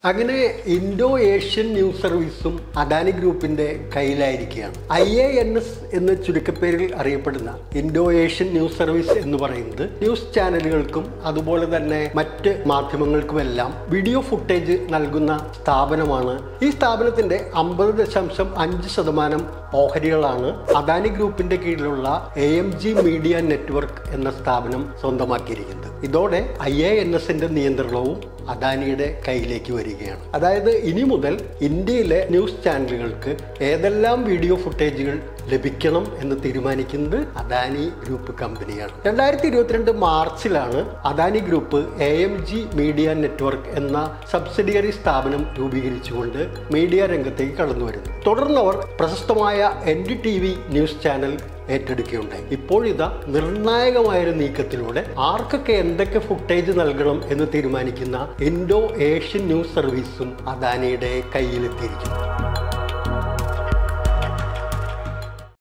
അങ്ങനെ Indo Asian news സർവീസും അദാനി ഗ്രൂപ്പിന്റെ കയ്യിലായിരിക്കുകയാണ് ഐ എ എൻ എസ് എന്ന ചുരുക്കപ്പേരിൽ അറിയപ്പെടുന്ന ഇൻഡോ ഏഷ്യൻ ന്യൂസ് സർവീസ് എന്ന് പറയുന്നത് ന്യൂസ് ചാനലുകൾക്കും അതുപോലെ തന്നെ മറ്റ് മാധ്യമങ്ങൾക്കുമെല്ലാം വീഡിയോ ഫുട്ടേജ് നൽകുന്ന സ്ഥാപനമാണ് ഈ സ്ഥാപനത്തിന്റെ അമ്പത് ദശാംശം അഞ്ച് ശതമാനം ഓഹരികളാണ് അദാനി ഗ്രൂപ്പിന്റെ കീഴിലുള്ള A M G media network എന്ന സ്ഥാപനം സ്വന്തമാക്കിയിരിക്കുന്നത് ഇതോടെ ഐ എ എൻ എസിന്റെ നിയന്ത്രണവും അദാനിയുടെ കയ്യിലേക്ക് വരികയാണ് അതായത് ഇനി മുതൽ ഇന്ത്യയിലെ ന്യൂസ് ചാനലുകൾക്ക് ഏതെല്ലാം വീഡിയോ ഫുട്ടേജുകൾ ലഭിക്കണം എന്ന് തീരുമാനിക്കുന്നത് അദാനി ഗ്രൂപ്പ് കമ്പനിയാണ് രണ്ടായിരത്തി ഇരുപത്തിരണ്ട് മാർച്ചിലാണ് Adani group A M G media network എന്ന സബ്സിഡിയറി സ്ഥാപനം രൂപീകരിച്ചുകൊണ്ട് മീഡിയ രംഗത്തേക്ക് കടന്നു വരുന്നത് തുടർന്ന് അവർ പ്രശസ്തമായ N D T V news channel ഏറ്റെടുക്കുകയുണ്ടായി ഇപ്പോൾ ഇതാ നിർണായകമായൊരു നീക്കത്തിലൂടെ ആർക്കൊക്കെ എന്തൊക്കെ ഫുട്ടേജ് നൽകണം എന്ന് തീരുമാനിക്കുന്ന ഇൻഡോ ഏഷ്യൻ ന്യൂസ് സർവീസും അദാനിയുടെ കയ്യിലെത്തിയിരിക്കുന്നു